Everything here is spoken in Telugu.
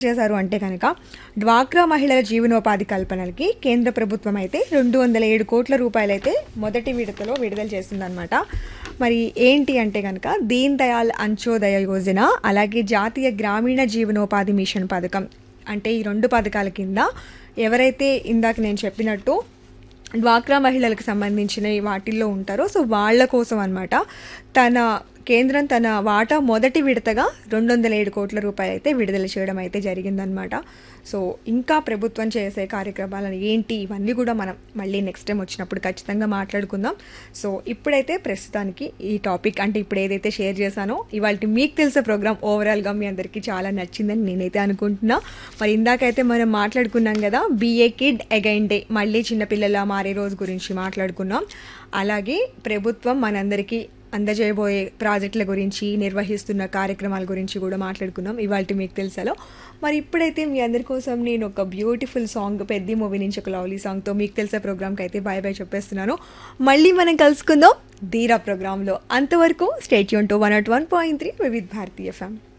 చేశారు అంటే కనుక డ్వాక్రా మహిళల జీవనోపాధి కల్పనలకి కేంద్ర ప్రభుత్వం అయితే రెండు వందల ఏడు కోట్ల రూపాయలు అయితే మొదటి విడతలో విడుదల చేసిందనమాట మరి ఏంటి అంటే కనుక దీన్ దయాల్ అంత్యోదయ యోజన అలాగే జాతీయ గ్రామీణ జీవనోపాధి మిషన్ పథకం అంటే ఈ రెండు పథకాల కింద ఎవరైతే ఇందాక నేను చెప్పినట్టు డ్వాక్రా మహిళలకు సంబంధించిన వాటిల్లో ఉంటారో సో వాళ్ళ కోసం అనమాట తన కేంద్రం తన వాటా మొదటి విడతగా రెండు వందల ఏడు కోట్ల రూపాయలు అయితే విడుదల చేయడం అయితే జరిగిందనమాట సో ఇంకా ప్రభుత్వం చేసే కార్యక్రమాలను ఏంటి ఇవన్నీ కూడా మనం మళ్ళీ నెక్స్ట్ టైం వచ్చినప్పుడు ఖచ్చితంగా మాట్లాడుకుందాం సో ఇప్పుడైతే ప్రస్తుతానికి ఈ టాపిక్ అంటే ఇప్పుడు ఏదైతే షేర్ చేశానో ఇవాళ మీకు తెలిసే ప్రోగ్రామ్ ఓవరాల్గా మీ అందరికీ చాలా నచ్చిందని నేనైతే అనుకుంటున్నా మరి ఇందాకైతే మనం మాట్లాడుకున్నాం కదా బీఏ కిడ్ అగైన్ డే మళ్ళీ చిన్నపిల్లల మారే రోజు గురించి మాట్లాడుకున్నాం అలాగే ప్రభుత్వం మనందరికీ అందజేయబోయే ప్రాజెక్టుల గురించి నిర్వహిస్తున్న కార్యక్రమాల గురించి కూడా మాట్లాడుకున్నాం ఇవాళ మీకు తెలుసాలో మరి ఇప్పుడైతే మీ అందరి కోసం నేను ఒక బ్యూటిఫుల్ సాంగ్ పెద్ద మూవీ నుంచి ఒక లవ్లీ సాంగ్తో మీకు తెలిసే ప్రోగ్రామ్కి అయితే బాయ్ బాయ్ చెప్పేస్తున్నాను మళ్ళీ మనం కలుసుకుందాం ధీరా ప్రోగ్రాంలో అంతవరకు స్టేట్ యూన్ to one at one point three Vividh Bharatiya FM